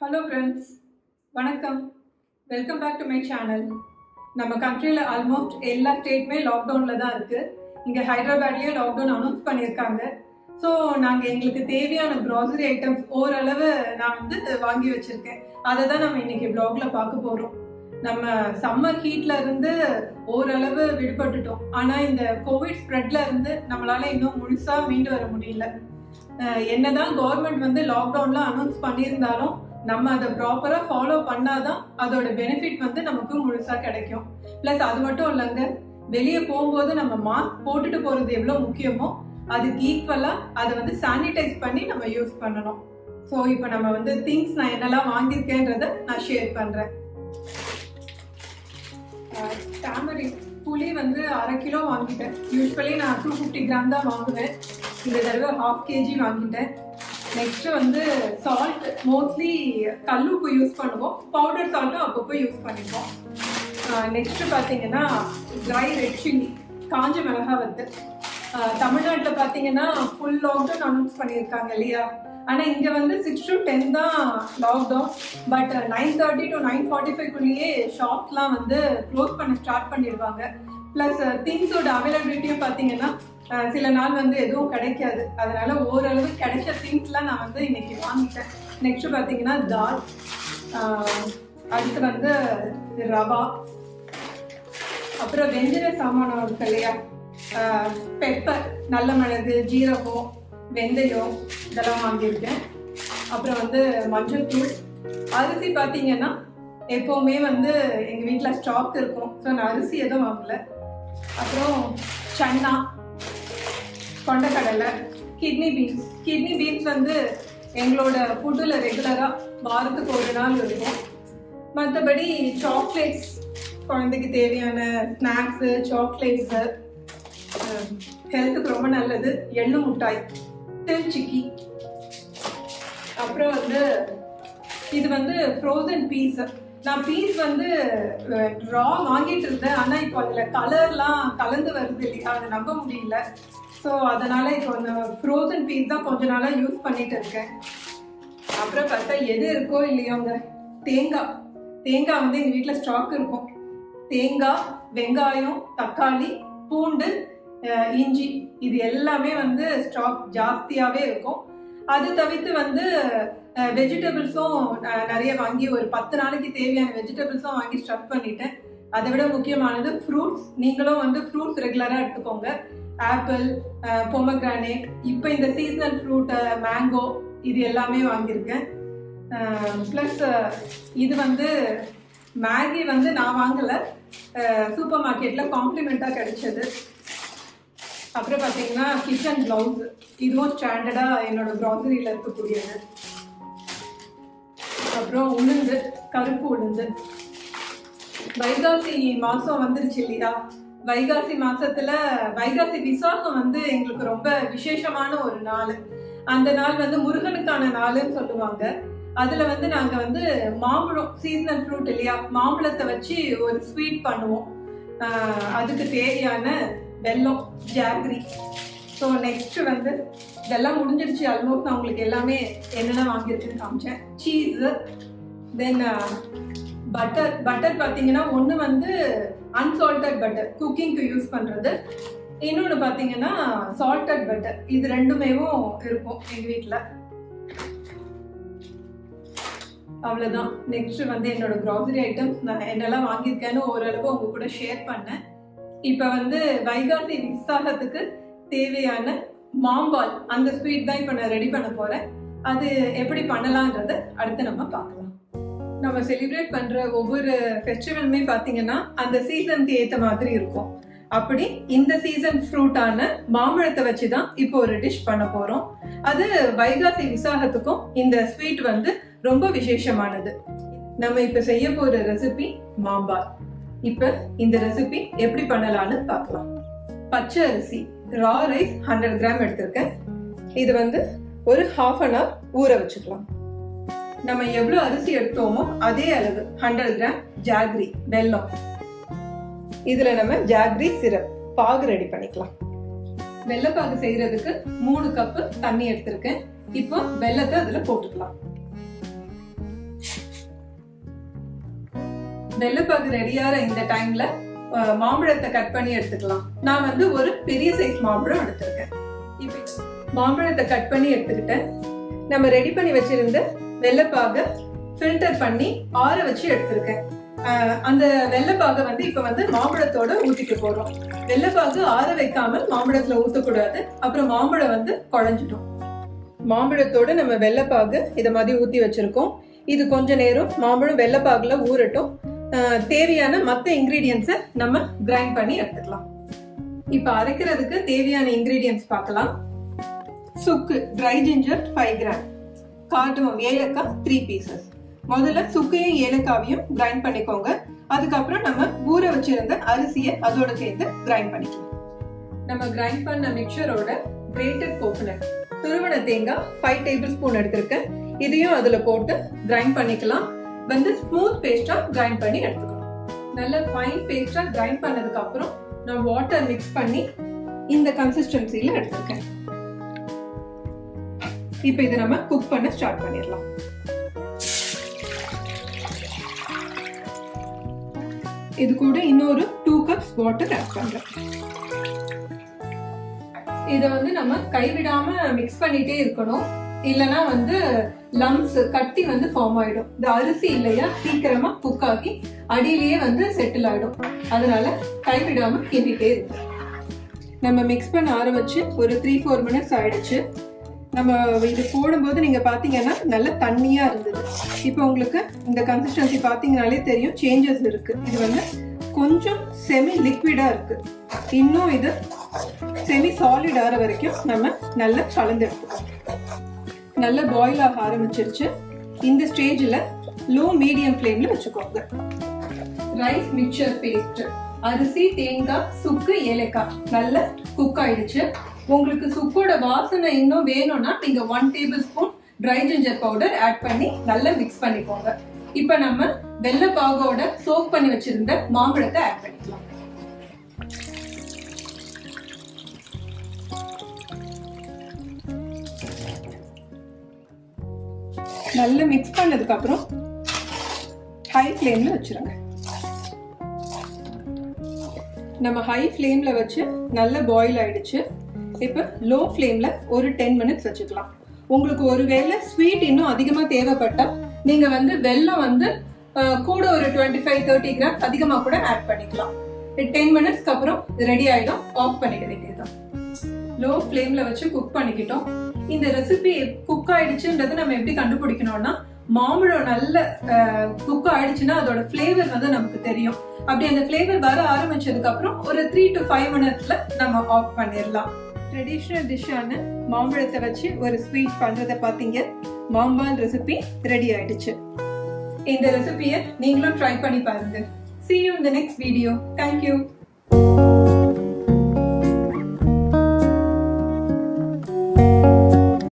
hello friends வணக்கம் welcome back to my channel நம்ம கண்ட்ரியில் ஆல்மோஸ்ட் எல்லா ஸ்டேட்டுமே லாக்டவுனில் தான் இருக்குது இங்கே ஹைதராபாத்லேயும் லாக்டவுன் அனௌன்ஸ் பண்ணியிருக்காங்க ஸோ நாங்கள் எங்களுக்கு தேவையான க்ராசரி ஐட்டம்ஸ் ஓரளவு நான் வந்து வாங்கி வச்சுருக்கேன் அதை தான் நம்ம இன்னைக்கு ப்ளாக்ல பார்க்க போகிறோம் நம்ம சம்மர் ஹீட்ல இருந்து ஓரளவு விடுபட்டுட்டோம் ஆனால் இந்த கோவிட் ஸ்ப்ரெட்ல இருந்து நம்மளால இன்னும் முழுசா மீண்டு வர முடியல அஹ் என்னதான் கவர்மெண்ட் வந்து லாக்டவுன்ல அனௌன்ஸ் பண்ணியிருந்தாலும் நம்ம அதை ப்ராப்பரா ஃபாலோ பண்ணாதான் அதோட பெனிஃபிட் வந்து நமக்கு முழுசா கிடைக்கும் பிளஸ் அது மட்டும் இல்லைங்க வெளியே போகும்போது நம்ம மாஸ்க் போட்டுட்டு போறது எவ்வளவு முக்கியமோ அதுக்கு ஈக்குவலா அதை வந்து சானிடைஸ் பண்ணி நம்ம யூஸ் பண்ணணும் ஸோ இப்போ நம்ம வந்து திங்ஸ் நான் என்னெல்லாம் வாங்கியிருக்கேன்றத நான் ஷேர் பண்றேன் டேமரின் புளி வந்து அரை கிலோ வாங்கிட்டேன் யூஸ்வலி நான் டூ ஃபிஃப்டி கிராம் தான் வாங்குவேன் இந்த தடவை ஹாஃப் கேஜி வாங்கிட்டேன் நெக்ஸ்ட் வந்து சால்ட் மோஸ்ட்லி கல்லுப்பு யூஸ் பண்ணுவோம் பவுடர் சால்ட்டும் அப்பப்போ யூஸ் பண்ணிப்போம் நெக்ஸ்ட் பார்த்தீங்கன்னா ட்ரை ரெட் சில்லி காஞ்ச மிளகா வந்து தமிழ்நாட்டில் பார்த்தீங்கன்னா ஃபுல் லாக்டவுன் அனௌன்ஸ் பண்ணியிருக்காங்க இல்லையா ஆனால் இங்கே வந்து சிக்ஸ் டு டென் தான் lockdown but nine thirty to nine forty ஃபைவ்க்குள்ளேயே ஷாப்ஸ்லாம் வந்து க்ளோஸ் பண்ண ஸ்டார்ட் பண்ணிடுவாங்க ப்ளஸ் திங்ஸோட அவைலபிலிட்டியும் பார்த்தீங்கன்னா அஹ், சில நாள் வந்து எதுவும் கிடைக்காது அதனால ஓரளவு கிடைச்ச திங்ஸ்லாம் நான் வந்து இன்னைக்கு வாங்கிட்டேன் நெக்ஸ்ட் பார்த்தீங்கன்னா தால் அஹ், அடுத்து வந்து ரவா அப்புறம் வெந்திர சாமானம் இருக்கு இல்லையா பெப்பர் நல்ல மிளகு ஜீரகம் வெந்தயம் இதெல்லாம் வாங்கியிருக்கேன் அப்புறம் வந்து மஞ்சள் தூள் அரிசி பார்த்தீங்கன்னா எப்போவுமே வந்து எங்கள் வீட்டில் ஸ்டாக் இருக்கும் ஸோ நான் அரிசி எதுவும் வாங்கல அப்புறம் சன்னா கொண்டக்கடலை கிட்னி பீன்ஸ் கிட்னி பீன்ஸ் வந்து எங்களோட ஃபுட்டில் ரெகுலராக வாரத்துக்கு ஒரு நாள் இருக்கும் மற்றபடி சாக்லேட்ஸ் குழந்தைக்கு தேவையான ஸ்நாக்ஸு சாக்லேட்ஸு ஹெல்த்துக்கு ரொம்ப நல்லது எள்ளு மிட்டாய் தில் சிக்கி அப்புறம் வந்து இது வந்து ஃப்ரோசன் பீஸ் நான் பீஸ் வந்து ரா வாங்கிட்டு இருந்தேன் ஆனால் இப்போ அதில் கலர்லாம் கலந்து வருது இல்லையா அதை நம்ப முடியல ஸோ அதனால இப்போ அந்த ஃப்ரோசன் பீஸ் தான் கொஞ்ச நாளாக யூஸ் பண்ணிட்டு இருக்கேன் அப்புறம் பார்த்தா எது இருக்கோ இல்லையோங்க தேங்காய் தேங்காய் வந்து எங்கள் வீட்டில் ஸ்டாக் இருக்கும் தேங்காய் வெங்காயம் தக்காளி பூண்டு அஹ், இஞ்சி இது எல்லாமே வந்து ஸ்டாக் ஜாஸ்தியாகவே இருக்கும் அது தவிர்த்து வந்து வெஜிடபிள்ஸும் நிறைய வாங்கி ஒரு பத்து நாளைக்கு தேவையான வெஜிடபிள்ஸும் வாங்கி ஸ்டஃப் பண்ணிட்டேன் அதை விட முக்கியமானது ஃப்ரூட்ஸ் நீங்களும் வந்து ஃப்ரூட்ஸ் ரெகுலராக எடுத்துக்கோங்க ஆப்பிள் பொமக்ரானேட் இப்போ இந்த சீசனல் ஃப்ரூட் மேங்கோ இது எல்லாமே வாங்கியிருக்கேன் ப்ளஸ் இது வந்து மேகி வந்து நான் வாங்கலை சூப்பர் மார்க்கெட்டில் காம்ப்ளிமெண்ட்டாக கிடைச்சது அப்புறம் பார்த்தீங்கன்னா கிச்சன் க்ளவுஸ் இதுவும் ஸ்டாண்டர்டாக என்னோட க்ராசரியில் இருக்கக்கூடியது அப்புறம் உளுந்து கருப்பு உளுந்து வைகாசி மாதம் வந்துருச்சு இல்லையா வைகாசி மாசத்துல வைகாசி விசாகம் வந்து எங்களுக்கு ரொம்ப விசேஷமான ஒரு நாள் அந்த நாள் வந்து முருகனுக்கான நாள்னு சொல்லுவாங்க அதுல வந்து நாங்க வந்து மாம்பழம் சீசனல் ஃப்ரூட் இல்லையா மாம்பழத்தை வச்சு ஒரு ஸ்வீட் பண்ணுவோம் ஆஹ் அதுக்கு தேவையான வெல்லம் ஜாகரி ஸோ நெக்ஸ்ட் வந்து இதெல்லாம் முடிஞ்சிடுச்சு ஆல்மோஸ்ட் நான் உங்களுக்கு எல்லாமே என்னென்ன வாங்கியிருக்குன்னு காமிச்சேன் சீஸு தென் பட்டர் பட்டர் பார்த்தீங்கன்னா ஒன்று வந்து அன்சால்டட் பட்டர் குக்கிங்க்கு யூஸ் பண்ணுறது இன்னொன்று பார்த்தீங்கன்னா சால்டட் பட்டர் இது ரெண்டுமேவும் இருக்கும் எங்கள் வீட்டில் அவ்வளோதான் நெக்ஸ்ட் வந்து என்னோட க்ராசரி ஐட்டம்ஸ் நான் என்னெல்லாம் வாங்கியிருக்கேன்னு ஓரளவு உங்க கூட ஷேர் பண்ணேன் இப்போ வந்து வைகாசி விசாகத்துக்கு தேவையான மாம்பால் அந்த ஸ்வீட் தான் இப்போ நான் ரெடி பண்ண போறேன் அது எப்படி பண்ணலான்றத அடுத்து நம்ம பார்க்கலாம் நம்ம செலிப்ரேட் பண்ற ஒவ்வொரு ஃபெஸ்டிவலுமே பார்த்தீங்கன்னா அந்த சீசனுக்கு ஏற்ற மாதிரி இருக்கும் அப்படி இந்த சீசன் ஃப்ரூட்டான மாம்பழத்தை வச்சு தான் இப்போ ஒரு டிஷ் பண்ண போறோம் அது வைகாசி விசாகத்துக்கும் இந்த ஸ்வீட் வந்து ரொம்ப விசேஷமானது நம்ம இப்ப செய்ய போற ரெசிபி மாம்பால் இப்ப இந்த ரெசிபி எப்படி பண்ணலாம்னு பார்க்கலாம் பச்சை அரிசி ரா ரைஸ் ஹண்ட்ரட் கிராம் எடுத்திருக்கேன் இது வந்து ஒரு ஹாஃப் அன் ஹவர் ஊற வச்சுக்கலாம் நம்ம எவ்வளவு அரிசி எடுத்தோமோ அதே அளவு ஹண்ட்ரட் கிராம் ஜாக்ரி வெல்லம் இதுல நம்ம ஜாக்ரி சிரப் பாகு ரெடி பண்ணிக்கலாம் வெள்ளப்பாகு செய்யறதுக்கு மூணு கப்பு தண்ணி எடுத்திருக்கேன் இப்போ வெள்ளத்தை அதுல போட்டுக்கலாம் வெள்ளைப்பாகு ரெடியாகிற இந்த டைம்ல மாம்பழத்தை கட் பண்ணி எடுத்துக்கலாம் நான் வந்து ஒரு பெரிய சைஸ் மாம்பழம் எடுத்திருக்கேன் இப்போ மாம்பழத்தை கட் பண்ணி எடுத்துக்கிட்டேன் நம்ம ரெடி பண்ணி வச்சிருந்த வெள்ளைப்பாகை ஃபில்டர் பண்ணி ஆற வச்சு எடுத்திருக்கேன் அந்த வெள்ளைப்பாகை வந்து இப்ப வந்து மாம்பழத்தோட ஊத்திக்க போறோம் வெள்ளைப்பாகு ஆற வைக்காமல் மாம்பழத்துல ஊத்தக்கூடாது அப்புறம் மாம்பழம் வந்து குழஞ்சிடும் மாம்பழத்தோட நம்ம வெள்ளைப்பாகு இதை மாதிரி ஊத்தி வச்சிருக்கோம் இது கொஞ்ச நேரம் மாம்பழம் வெள்ளைப்பாகுல ஊறட்டும் தேவையான மற்ற இன்கிரீடியன்ஸை நம்ம கிரைண்ட் பண்ணி எடுத்துக்கலாம் இப்ப அரைக்கிறதுக்கு தேவையான இன்கிரீடியன்ஸ் பார்க்கலாம் சுக்கு dry ginger five gram cardamom ஏலக்காய் த்ரீ பீசஸ் முதல்ல சுக்கையும் ஏலக்காவையும் கிரைண்ட் பண்ணிக்கோங்க அதுக்கப்புறம் நம்ம ஊற வச்சிருந்த அரிசியை அதோட சேர்த்து கிரைண்ட் பண்ணிக்கலாம் நம்ம கிரைண்ட் பண்ண மிக்சரோட கிரேட்டட் கோகனட் துருவன தேங்காய் ஃபைவ் டேபிள் ஸ்பூன் எடுத்திருக்கேன் இதையும் அதுல போட்டு கிரைண்ட் பண்ணிக்கலாம் வந்து ஸ்மூத் பேஸ்டா கிரைண்ட் பண்ணி எடுத்துக்கணும் நல்ல ஃபைன் பேஸ்டா கிரைண்ட் பண்ணதுக்கு அப்புறம் நான் வாட்டர் மிக்ஸ் பண்ணி இந்த கன்சிஸ்டன்சில எடுத்திருக்கேன் இப்போ இதை நம்ம குக் பண்ண ஸ்டார்ட் பண்ணிடலாம் இது கூட இன்னொரு டூ கப்ஸ் வாட்டர் ஆட் பண்றேன் இதை வந்து நம்ம கைவிடாம மிக்ஸ் பண்ணிட்டே இருக்கணும் இல்லனா வந்து லம்ஸ் கட்டி வந்து ஃபார்ம் ஆயிடும் இந்த அரிசி இல்லையா சீக்கிரமா குக் ஆகி அடியிலேயே வந்து செட்டில் ஆயிடும் அதனால கைவிடாம கிண்டிட்டே இருக்கு நம்ம மிக்ஸ் பண்ண ஆரம்பிச்சு ஒரு த்ரீ ஃபோர் மினிட்ஸ் ஆயிடுச்சு நம்ம இது போடும்போது நீங்க பாத்தீங்கன்னா நல்ல தண்ணியா இருந்தது இப்போ உங்களுக்கு இந்த கன்சிஸ்டன்சி பாத்தீங்கனாலே தெரியும் சேஞ்சஸ் இருக்கு இது வந்து கொஞ்சம் செமி லிக்விடா இருக்கு இன்னும் இது செமி சாலிட் ஆற வரைக்கும் நம்ம நல்லா கலந்து எடுத்துக்கோம் நல்லா பாயில் ஆக ஆரம்பிச்சிருச்சு இந்த ஸ்டேஜில் லோ மீடியம் ஃப்ளேம்ல வச்சுக்கோங்க ரைஸ் மிக்சர் பேஸ்ட் அரிசி தேங்காய் சுக்கு ஏலக்காய் நல்லா குக் ஆயிடுச்சு உங்களுக்கு சுக்கோட வாசனை இன்னும் வேணும்னா நீங்க one tablespoon dry ginger powder add பண்ணி நல்லா மிக்ஸ் பண்ணிக்கோங்க இப்ப நம்ம வெள்ளை பாகோட சோக் பண்ணி வச்சிருந்த மாம்பழத்தை ஆட் பண்ணிக்கலாம் நல்லா மிக்ஸ் பண்ணதுக்கு அப்புறம் ஹை ஃப்ளேம்ல வச்சிருங்க நம்ம ஹை ஃப்ளேம்ல வச்சு நல்லா பாயில் ஆயிடுச்சு இப்போ லோ ஃப்ளேம்ல ஒரு டென் மினிட்ஸ் வச்சுக்கலாம் உங்களுக்கு ஒருவேளை ஸ்வீட் இன்னும் அதிகமா தேவைப்பட்டா நீங்க வந்து வெல்லம் வந்து கூட ஒரு டுவெண்ட்டி ஃபைவ் தேர்ட்டி கிராம் அதிகமா கூட ஆட் பண்ணிக்கலாம் டென் மினிட்ஸ்க்கு அப்புறம் ரெடி ஆயிடும் ஆஃப் பண்ணிக்க வேண்டியதுதான் லோ ஃப்ளேம்ல வச்சு குக் பண்ணிக்கிட்டோம் இந்த ரெசிபி குக் ஆயிடுச்சுன்றது நம்ம எப்படி கண்டுபிடிக்கணும்னா மாம்பழம் நல்ல குக் ஆயிடுச்சுன்னா அதோட ஃபிளேவர் வந்து நமக்கு தெரியும் அப்படி அந்த ஃபிளேவர் வர ஆரம்பிச்சதுக்கு அப்புறம் ஒரு த்ரீ டு ஃபைவ் மினிட்ஸ்ல நம்ம ஆஃப் பண்ணிடலாம் ட்ரெடிஷ்னல் டிஷ்ஷான மாம்பழத்தை வச்சு ஒரு ஸ்வீட் பண்றதை பார்த்தீங்க மாம்பால் ரெசிபி ரெடி ஆயிடுச்சு இந்த ரெசிபியை நீங்களும் ட்ரை பண்ணி பாருங்க see you in the next video thank you